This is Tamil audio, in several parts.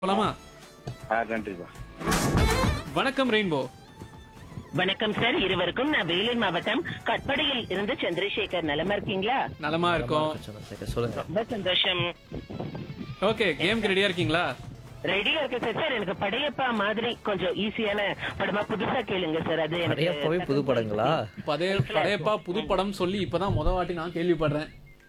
போலாமா ஆ நன்றிப்பா வணக்கம் ரெயின்போ வணக்கம் சார் இருவருக்கும் நான் வேலூர் மாவட்டம் கட்படியில் இருந்து சந்திரசேகர் நலமா இருக்கீங்களா நலமா இருக்கோம் சந்திரசேகர் சொல்லுங்க ரொம்ப சந்தோஷம் ஓகே கேம்க்கு ரெடியா இருக்கீங்களா ரெடியா இருக்கு சார் சார் எனக்கு படையப்பா மாதிரி கொஞ்சம் ஈஸியான படமா புதுசா கேளுங்க சார் அது நிறையப்பவே புது படங்களா பதே படையப்பா புது படம் சொல்லி இப்பதான் முத வாட்டி நான் கேள்விப்படுறேன்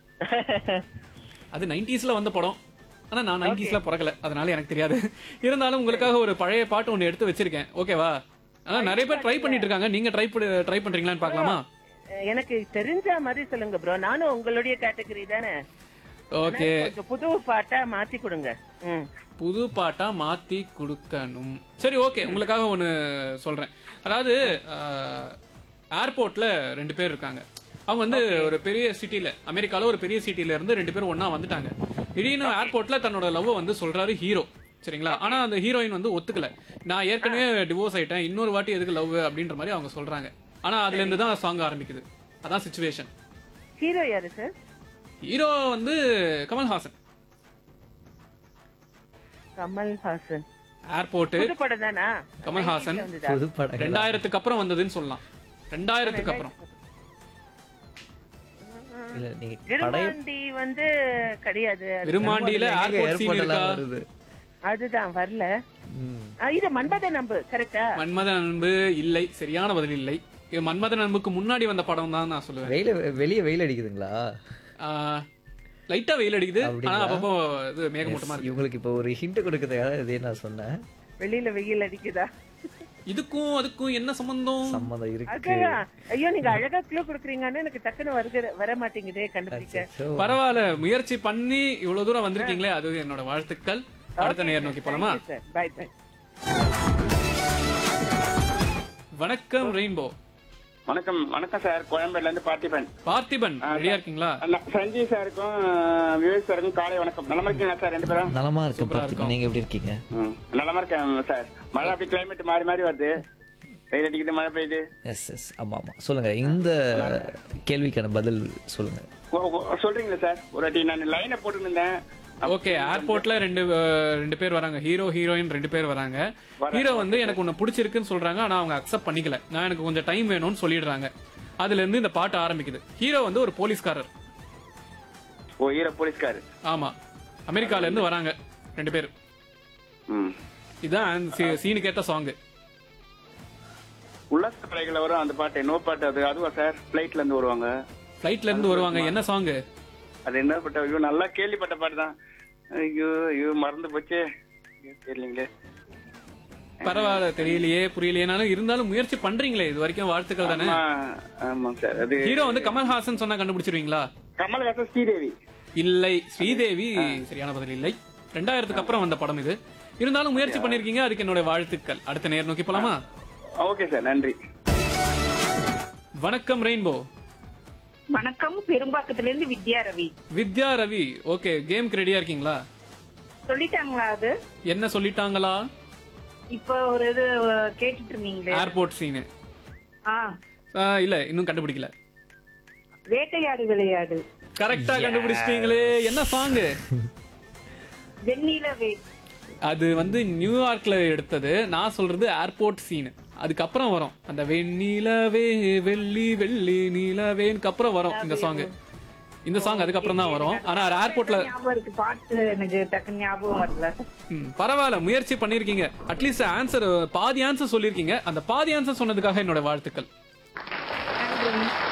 அது நைன்டிஸ்ல வந்த படம் ஆனா நான் நைன்டிஸ்ல பிறக்கல அதனால எனக்கு தெரியாது இருந்தாலும் உங்களுக்காக ஒரு பழைய பாட்டு ஒன்னு எடுத்து வச்சிருக்கேன் ஓகேவா ஆனா நிறைய பேர் ட்ரை பண்ணிட்டு இருக்காங்க நீங்க ட்ரை ட்ரை பண்றீங்களான்னு பார்க்கலாமா எனக்கு தெரிஞ்ச மாதிரி சொல்லுங்க ப்ரோ நானும் உங்களுடைய கேட்டகரி தானே ஓகே கொஞ்சம் புது பாட்டா மாத்தி கொடுங்க ம். புது பாட்டா மாத்தி கொடுக்கணும் சரி ஓகே உங்களுக்காக ஒன்னு சொல்றேன் அதாவது ஏர்போர்ட்ல ரெண்டு பேர் இருக்காங்க அவங்க வந்து ஒரு பெரிய சிட்டில அமெரிக்கால ஒரு பெரிய சிட்டில இருந்து ரெண்டு பேரும் ஒண்ணா வந்துட்டாங்க திடீர்னு ஏர்போர்ட்ல தன்னோட லவ் வந்து சொல்றாரு ஹீரோ சரிங்களா ஆனா அந்த ஹீரோயின் வந்து ஒத்துக்கல நான் ஏற்கனவே டிவோர்ஸ் ஆயிட்டேன் இன்னொரு வாட்டி எதுக்கு லவ் அப்படின்ற மாதிரி அவங்க சொல்றாங்க ஆனா அதுல இருந்து தான் சாங் ஆரம்பிக்குது அதான் சுச்சுவேஷன் ஹீரோ யாரு சார் ஹீரோ வந்து கமல்ஹாசன் கமல்ஹாசன் ஏர்போர்ட் புது படம் தானா கமல்ஹாசன் புது படங்கள் ரெண்டாயிரத்துக்கு அப்புறம் வந்ததுன்னு சொல்லலாம் ரெண்டாயிரத்துக்கு அப்புறம் இல்ல நீங்க படைய விருமாண்டி வந்து கிடையாது அது- விருமாண்டியில ஏர்போர்ட் சீன் ஏர்போர்ட் இருக்கா எல்லாம் வருது அதுதான் வரல ம். ஆ, இது மன்மத நம்பு கரெக்டா மன்மத அன்பு இல்லை சரியான பதில் இல்லை இது மன்மத அன்புக்கு முன்னாடி வந்த படம் தான் நான் சொல்லுவேன் வெயில வெளிய வெயில் அடிக்குதுங்களா லைட்டா வெயில் அடிக்குது ஆனா அப்படிங்களா? அப்பப்போ இது மேகமூட்டமா இருக்கு இவங்களுக்கு இப்போ ஒரு ஹிண்ட் கொடுக்கறதுக்காக இதே நான் சொன்னேன் வெளியில வெயில் அடிக்குதா இதுக்கும் அதுக்கும் என்ன சம்பந்தம் சம்மந்தம் இருக்கு அதான் ஐயோ நீங்க அழகா கிலோ குடுக்குறீங்கன்னு எனக்கு டக்குன்னு வருகிற வர மாட்டேங்குதே கண்டுபிடிக்க அச்சச்சோ. பரவாயில்ல முயற்சி பண்ணி இவ்வளவு தூரம் வந்திருக்கீங்களே அது என்னோட வாழ்த்துக்கள் அடுத்த நேர் நோக்கி போலாமா சார் பை பை வணக்கம் ரெயின்போ வணக்கம் வணக்கம் சார் கோயம்பேடுல இருந்து பார்த்திபன் பார்த்திபன் ரெடியா இருக்கீங்களா அண்ணா, சஞ்சய் சாருக்கும் விவேக் சாருக்கும் காலை வணக்கம் நலமா இருக்கீங்களா சார் ரெண்டு பேரும் நலமா இருக்கு சூப்பரா பார்த்திபன். இருக்கும். நீங்க எப்படி இருக்கீங்க ம், நலமா இருக்கேன் சார் மழை அப்படி கிளைமேட் மாறி மாறி வருது வெயில் அடிக்குது மழை பெய்யுது எஸ் எஸ் ஆமா ஆமா சொல்லுங்க இந்த கேள்விக்கான பதில் சொல்லுங்க ஓ, ஓ, சொல்றீங்களா சார் ஒரு வாட்டி நான் லைனை போட்டுருந்தேன் ஓகே ஏர்போர்ட்ல ரெண்டு அஹ், ரெண்டு பேர் வராங்க ஹீரோ ஹீரோயின் ரெண்டு பேர் வராங்க ஹீரோ வந்து எனக்கு உன்னை பிடிச்சிருக்குன்னு சொல்றாங்க ஆனா அவங்க அக்செப்ட் பண்ணிக்கல நான் எனக்கு கொஞ்சம் டைம் வேணும்னு சொல்லிடுறாங்க அதுல இருந்து இந்த பாட்டு ஆரம்பிக்குது ஹீரோ வந்து ஒரு போலீஸ்காரர் ஓ ஈர போலீஸ்காரு ஆமா அமெரிக்கால இருந்து வராங்க ரெண்டு பேர் ம் இதான் சீனுக்கு ஏத்த சாங் உல்லாச பிள்ளைகள வரும் அந்த பாட்டு நோ பாட்டு அது அதுவா சார் பிளைட்ல இருந்து வருவாங்க ஃபிளைட்ல இருந்து வருவாங்க என்ன சாங் அது என்ன பாட்டு ஐயோ நல்லா கேள்விப்பட்ட பாட்டு தான் ஐயோ ஐயோ மறந்து போச்சு ஐயோ, தெரியலீங்களே பரவாயில்ல தெரியலையே புரியலையேனாலும் இருந்தாலும் முயற்சி பண்றீங்களே இது வரைக்கும் வாழ்த்துக்கள் தானே ஆமா ஆமாங்க சார் அது ஹீரோ வந்து கமல்ஹாசன் சொன்னா கண்டுபிடிச்சிருவீங்களா கமல்ஹாசன் ஸ்ரீதேவி இல்லை ஸ்ரீதேவி சரியான பதில் இல்லை ரெண்டாயிரத்துக்கு அப்புறம் வந்த படம் இது இருந்தாலும் முயற்சி பண்ணிருக்கீங்க அதுக்கு என்னோட வாழ்த்துக்கள் அடுத்த நேர் நோக்கி போலாமா ஓகே சார் நன்றி வணக்கம் ரெயின்போ வணக்கம் பெரும்பாக்கத்துல இருந்து வித்யா ரவி வித்யா ரவி ஓகே கேம்க்கு ரெடியா இருக்கீங்களா சொல்லிட்டாங்களா அது என்ன சொல்லிட்டாங்களா இப்ப ஒரு இது அஹ், கேட்டுட்டு இருந்தீங்களே ஏர்போர்ட் சீனு ஆ இல்ல இன்னும் கண்டுபிடிக்கல வேட்டையாடு விளையாடு கரெக்டா கண்டுபிடிச்சிட்டீங்களே என்ன சாங் வெண்ணிலவே அது வந்து நியூயார்க்ல எடுத்தது நான் சொல்றது ஏர்போர்ட் சீன் அதுக்கப்புறம் வரும் அந்த வெண்ணிலவே வெள்ளி வெள்ளி நிலவேனுக்கு அப்புறம் வரும் இந்த சாங் இந்த சாங் அதுக்கப்புறம் தான் வரும் ஆனா ஏர்போர்ட்ல ஞாபகம் இருக்கு பாட்டு எனக்கு டக்கு ஞாபகம் வரல ம், பரவாயில்ல முயற்சி பண்ணிருக்கீங்க அட்லீஸ்ட் ஆன்சர் பாதி ஆன்சர் சொல்லிருக்கீங்க அந்த பாதி ஆன்சர் சொன்னதுக்காக என்னோட வாழ்த்துக்கள் நன்றி.